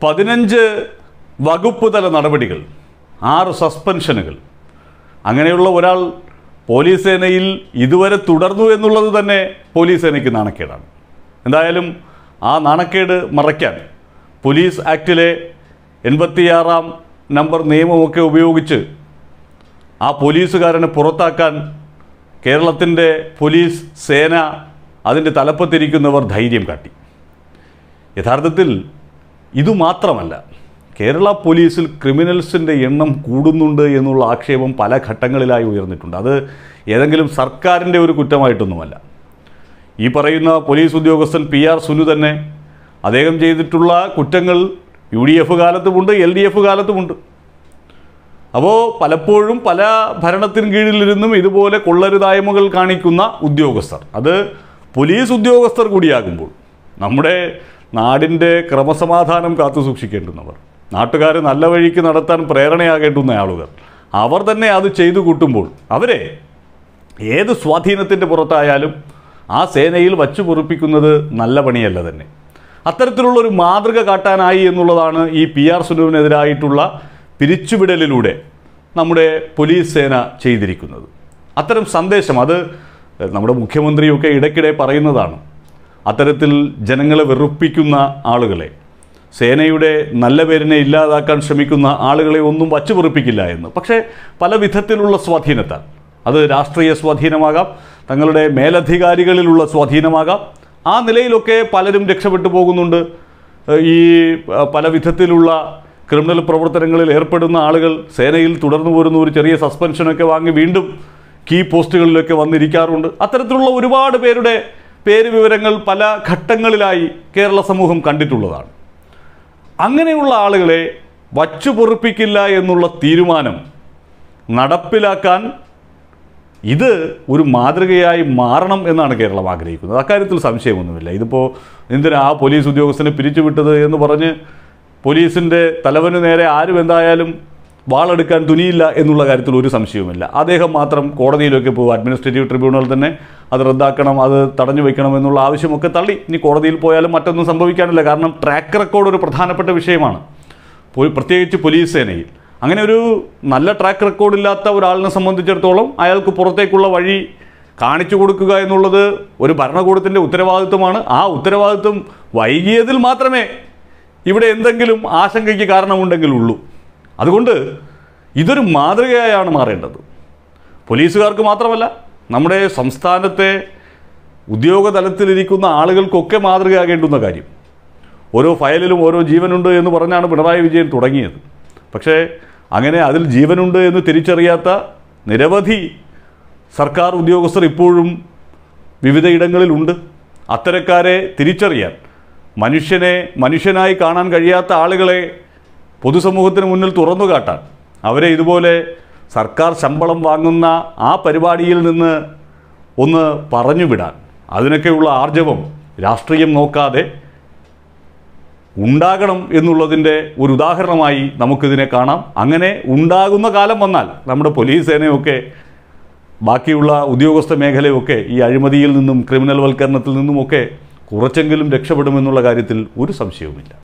പതിനഞ്ച് വകുപ്പ് തല നടപടികൾ ആറ് സസ്പെൻഷനുകൾ അങ്ങനെയുള്ള ഒരാൾ പോലീസ് സേനയിൽ ഇതുവരെ തുടർന്നു എന്നുള്ളത് തന്നെ പോലീസ് സേനയ്ക്ക് നാണക്കേടാണ് എന്തായാലും ആ നാണക്കേട് മറയ്ക്കാൻ പോലീസ് ആക്ടിലെ എൺപത്തിയാറാം നമ്പർ നിയമമൊക്കെ ഉപയോഗിച്ച് ആ പോലീസുകാരനെ പുറത്താക്കാൻ കേരളത്തിൻ്റെ പോലീസ് സേന അതിൻ്റെ തലപ്പത്തിരിക്കുന്നവർ ധൈര്യം കാട്ടി യഥാർത്ഥത്തിൽ ഇതുമാത്രമല്ല കേരള പോലീസിൽ ക്രിമിനൽസിൻ്റെ എണ്ണം കൂടുന്നുണ്ട് എന്നുള്ള ആക്ഷേപം പല ഘട്ടങ്ങളിലായി ഉയർന്നിട്ടുണ്ട് അത് ഏതെങ്കിലും സർക്കാരിൻ്റെ ഒരു കുറ്റമായിട്ടൊന്നുമല്ല ഈ പറയുന്ന പോലീസ് ഉദ്യോഗസ്ഥൻ പി ആർ സുനു തന്നെ അദ്ദേഹം ചെയ്തിട്ടുള്ള കുറ്റങ്ങൾ യു ഡി എഫ് കാലത്തുമുണ്ട് എൽ ഡി എഫ് കാലത്തുമുണ്ട് അപ്പോൾ പലപ്പോഴും പല ഭരണത്തിന് കീഴിലിരുന്നും ഇതുപോലെ കൊള്ളരുതായ്മകൾ കാണിക്കുന്ന ഉദ്യോഗസ്ഥർ അത് പോലീസ് ഉദ്യോഗസ്ഥർ കൂടിയാകുമ്പോൾ നമ്മുടെ നാടിൻ്റെ ക്രമസമാധാനം കാത്തു സൂക്ഷിക്കേണ്ടുന്നവർ നാട്ടുകാർ നല്ല വഴിക്ക് നടത്താൻ പ്രേരണയാകേണ്ടുന്ന ആളുകൾ അവർ തന്നെ അത് ചെയ്തു കൂട്ടുമ്പോൾ അവരെ ഏത് സ്വാധീനത്തിൻ്റെ പുറത്തായാലും ആ സേനയിൽ വച്ചു പൊറുപ്പിക്കുന്നത് നല്ല പണിയല്ല തന്നെ അത്തരത്തിലുള്ള ഒരു മാതൃക കാട്ടാനായി എന്നുള്ളതാണ് ഈ പി ആർ സുനുവിനെതിരായിട്ടുള്ള പിരിച്ചുവിടലിലൂടെ നമ്മുടെ പോലീസ് സേന ചെയ്തിരിക്കുന്നത് അത്തരം സന്ദേശം അത് നമ്മുടെ മുഖ്യമന്ത്രിയൊക്കെ ഇടയ്ക്കിടെ പറയുന്നതാണ് അത്തരത്തിൽ ജനങ്ങളെ വെറുപ്പിക്കുന്ന ആളുകളെ സേനയുടെ നല്ല പേരിനെ ഇല്ലാതാക്കാൻ ശ്രമിക്കുന്ന ആളുകളെ ഒന്നും വച്ചു വെറുപ്പിക്കില്ല എന്ന് പക്ഷേ പല വിധത്തിലുള്ള സ്വാധീനത്താൽ അത് രാഷ്ട്രീയ സ്വാധീനമാകാം തങ്ങളുടെ മേലധികാരികളിലുള്ള സ്വാധീനമാകാം ആ നിലയിലൊക്കെ പലരും രക്ഷപ്പെട്ടു പോകുന്നുണ്ട് ഏഹ് ഈ അഹ് പല വിധത്തിലുള്ള ക്രിമിനൽ പ്രവർത്തനങ്ങളിൽ ഏർപ്പെടുന്ന ആളുകൾ സേനയിൽ തുടർന്നു പോരുന്ന ഒരു ചെറിയ സസ്പെൻഷനൊക്കെ വാങ്ങി വീണ്ടും കീ പോസ്റ്റുകളിലൊക്കെ വന്നിരിക്കാറുണ്ട് അത്തരത്തിലുള്ള ഒരുപാട് പേരുടെ പേര് വിവരങ്ങൾ പല ഘട്ടങ്ങളിലായി കേരള സമൂഹം കണ്ടിട്ടുള്ളതാണ് അങ്ങനെയുള്ള ആളുകളെ വച്ചു പൊറുപ്പിക്കില്ല എന്നുള്ള തീരുമാനം നടപ്പിലാക്കാൻ ഇത് ഒരു മാതൃകയായി മാറണം എന്നാണ് കേരളം ആഗ്രഹിക്കുന്നത് അക്കാര്യത്തിൽ സംശയമൊന്നുമില്ല ഇതിപ്പോൾ എന്തിനാ ആ പോലീസ് ഉദ്യോഗസ്ഥനെ പിരിച്ചുവിട്ടത് എന്ന് പറഞ്ഞ് പോലീസിൻ്റെ തലവന് നേരെ ആരും എന്തായാലും വാളെടുക്കാൻ തുനിയില്ല എന്നുള്ള കാര്യത്തിൽ ഒരു സംശയവുമില്ല അദ്ദേഹം മാത്രം കോടതിയിലൊക്കെ പോകും അഡ്മിനിസ്ട്രേറ്റീവ് ട്രിബ്യൂണൽ തന്നെ അത് റദ്ദാക്കണം അത് തടഞ്ഞു വയ്ക്കണം എന്നുള്ള ആവശ്യമൊക്കെ തള്ളി ഇനി കോടതിയിൽ പോയാലും മറ്റൊന്നും സംഭവിക്കാനില്ല കാരണം ട്രാക്ക് റെക്കോർഡ് ഒരു പ്രധാനപ്പെട്ട വിഷയമാണ് പോ- പ്രത്യേകിച്ച് പോലീസ് സേനയിൽ അങ്ങനെ ഒരു നല്ല ട്രാക്ക് റെക്കോർഡ് ഇല്ലാത്ത ഒരാളിനെ സംബന്ധിച്ചിടത്തോളം അയാൾക്ക് പുറത്തേക്കുള്ള വഴി കാണിച്ചു കൊടുക്കുക എന്നുള്ളത് ഒരു ഭരണകൂടത്തിൻ്റെ ഉത്തരവാദിത്വമാണ് ആ ഉത്തരവാദിത്വം വൈകിയതിൽ മാത്രമേ ഇവിടെ എന്തെങ്കിലും ആശങ്കയ്ക്ക് കാരണമുണ്ടെങ്കിൽ ഉള്ളൂ അതുകൊണ്ട് ഇതൊരു മാതൃകയായാണ് മാറേണ്ടത് പോലീസുകാർക്ക് മാത്രമല്ല നമ്മുടെ സംസ്ഥാനത്തെ ഉദ്യോഗതലത്തിലിരിക്കുന്ന ആളുകൾക്കൊക്കെ മാതൃകയാകേണ്ടുന്ന കാര്യം ഓരോ ഫയലിലും ഓരോ ജീവനുണ്ട് എന്ന് പറഞ്ഞാണ് പിണറായി വിജയൻ തുടങ്ങിയത് പക്ഷേ അങ്ങനെ അതിൽ ജീവനുണ്ട് എന്ന് തിരിച്ചറിയാത്ത നിരവധി സർക്കാർ ഉദ്യോഗസ്ഥർ ഇപ്പോഴും വിവിധയിടങ്ങളിലുണ്ട് അത്തരക്കാരെ തിരിച്ചറിയാൻ മനുഷ്യനെ മനുഷ്യനായി കാണാൻ കഴിയാത്ത ആളുകളെ പൊതുസമൂഹത്തിന് മുന്നിൽ തുറന്നു കാട്ടാൻ അവരെ ഇതുപോലെ സർക്കാർ ശമ്പളം വാങ്ങുന്ന ആ പരിപാടിയിൽ നിന്ന് ഒന്ന് പറഞ്ഞു വിടാൻ അതിനൊക്കെയുള്ള ആർജവം രാഷ്ട്രീയം നോക്കാതെ ഉണ്ടാകണം എന്നുള്ളതിൻ്റെ ഒരു ഉദാഹരണമായി നമുക്കിതിനെ കാണാം അങ്ങനെ ഉണ്ടാകുന്ന കാലം വന്നാൽ നമ്മുടെ പോലീസ് സേനയൊക്കെ ബാക്കിയുള്ള ഉദ്യോഗസ്ഥ മേഖലയൊക്കെ ഈ അഴിമതിയിൽ നിന്നും ക്രിമിനൽ വൽക്കരണത്തിൽ നിന്നുമൊക്കെ കുറച്ചെങ്കിലും രക്ഷപ്പെടുമെന്നുള്ള കാര്യത്തിൽ ഒരു സംശയവുമില്ല